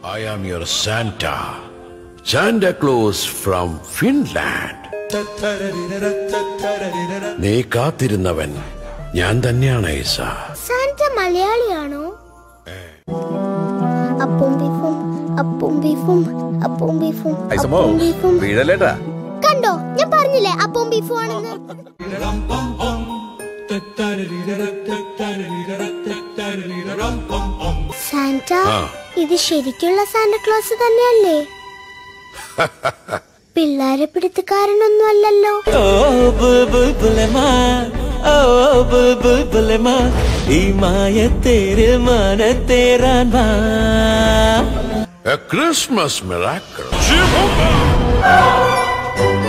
I am your Santa. Santa Claus from Finland. നീ കാത്തിരുന്നവൻ ഞാൻ തന്നെയാണ് ഐസ സാന്റ മലയാളിയാണോ അപ്പവും ബീഫും അപ്പവും ബീഫും അപ്പവും ബീഫും ഐസമോ അപ്പവും ബീഫും വീഴല്ലേട്ടാ കണ്ടോ ഞാൻ പറഞ്ഞില്ലേ അപ്പവും ബീഫും ആണെന്ന് സാന്റ ആ. ഇത് ശരിക്കുള്ള സാന്റക്ലോസ് തന്നെയല്ലേ പിള്ളേരെ പിടുത്തക്കാരനൊന്നും അല്ലല്ലോ ഓ ബുൽബുലമാ ഓ ബുൽബുലമാ ഈ മായത്തേര് മനത്തേരാൻ വാ A Christmas miracle.